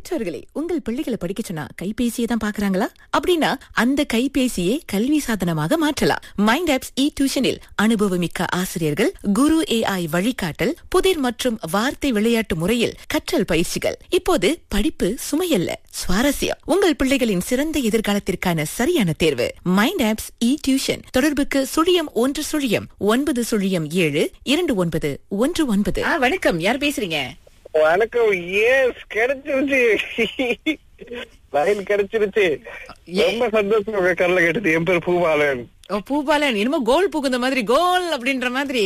பெற்றோர்களே உங்கள் பிள்ளைகளை படிக்க சொன்னா கைபேசியை தான் பாக்குறாங்களா அப்படின்னா அந்த கைபேசியை கல்வி சாதனமாக மாற்றலாம் மைண்ட் ஆப்ஸ் இ டியூஷனில் அனுபவமிக்க ஆசிரியர்கள் குரு ஏஐ வழிகாட்டல் புதிர் மற்றும் வார்த்தை விளையாட்டு முறையில் கற்றல் பயிற்சிகள் இப்போது படிப்பு சுமையல்ல சுவாரஸ்யம் உங்கள் பிள்ளைகளின் சிறந்த எதிர்காலத்திற்கான சரியான தேர்வு மைண்ட் ஆப்ஸ் இ டியூஷன் தொடர்புக்கு சுழியம் ஒன்று சுழியம் ஒன்பது சுழியம் ஏழு இரண்டு ஒன்பது ஒன்று ஒன்பது வணக்கம் யார் பேசுறீங்க வணக்கம் எஸ் கிடைச்சிருச்சு லைன் கிடைச்சிருச்சு ரொம்ப சந்தோஷம் உங்க கரல கேட்டது என் பேர் பூபாலன் ஓ பூபாலன் என்னமோ கோல் புகுந்த மாதிரி கோல் அப்படின்ற மாதிரி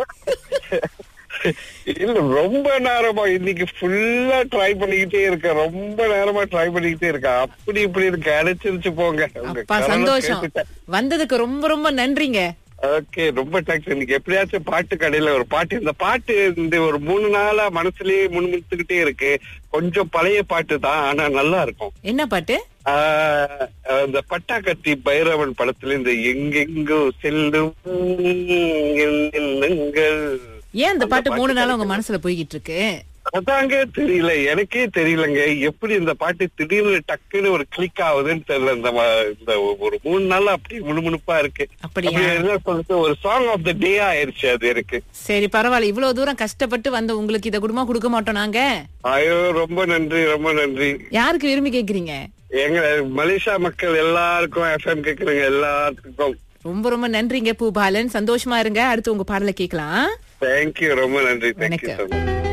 இல்ல ரொம்ப நேரமா இன்னைக்கு ஃபுல்லா ட்ரை பண்ணிக்கிட்டே இருக்கேன் ரொம்ப நேரமா ட்ரை பண்ணிக்கிட்டே இருக்கேன் அப்படி இப்படி இருக்கு கிடைச்சிருச்சு போங்க உங்க அப்பா கரலை சந்தோஷம் கேட்டுட்டேன். வந்ததுக்கு ரொம்ப ரொம்ப நன்றிங்க ஓகே ரொம்ப தேங்க்ஸ் இன்னைக்கு எப்படியாச்சும் பாட்டு கடையில ஒரு பாட்டு இந்த பாட்டு இந்த ஒரு மூணு நாளா மனசுலயே முன்முத்துக்கிட்டே இருக்கு கொஞ்சம் பழைய பாட்டு தான் ஆனா நல்லா இருக்கும் என்ன பாட்டு ஆஹ் இந்த பட்டாக்கத்தி பைரவன் படத்துல இந்த எங்கெங்கோ செல்லும் என் எண்ணங்கள் ஏன் அந்த அந்த பாட்டு பாட்டு மூணு நாளா உங்க கிடைக்கல. மனசுல போய்கிட்டு இருக்கு அதாங்க தெரியல எனக்கே தெரியலங்க எப்படி இந்த பாட்டு திடீர்னு டக்குன்னு ஒரு கிளிக் ஆகுதுன்னு தெரியல இந்த ம- இந்த ஒரு மூணு நாள் அப்படி முணுமுணுப்பா இருக்கு அப்படியா? அப்படி என்ன சொல்றது ஒரு சாங் ஆஃப் த டே ஆயிருச்சு அது எனக்கு சரி பரவாயில்ல இவ்வளவு தூரம் கஷ்டப்பட்டு வந்த உங்களுக்கு இத குடும்பம் கொடுக்க மாட்டோம் நாங்க ஐயோ ரொம்ப நன்றி ரொம்ப நன்றி யாருக்கு விரும்பி கேக்குறீங்க எங்க மலேசியா மக்கள் எல்லாருக்கும் எஃப்எம் கேக்குறவங்க எல்லாத்துக்கும் ரொம்ப ரொம்ப நன்றிங்க பூபாலன் சந்தோஷமா இருங்க அடுத்து உங்க பாடலை கேட்கலாம் தேங்க்யூ ரொம்ப நன்றி தேங்க்யூ வணக்கம். so much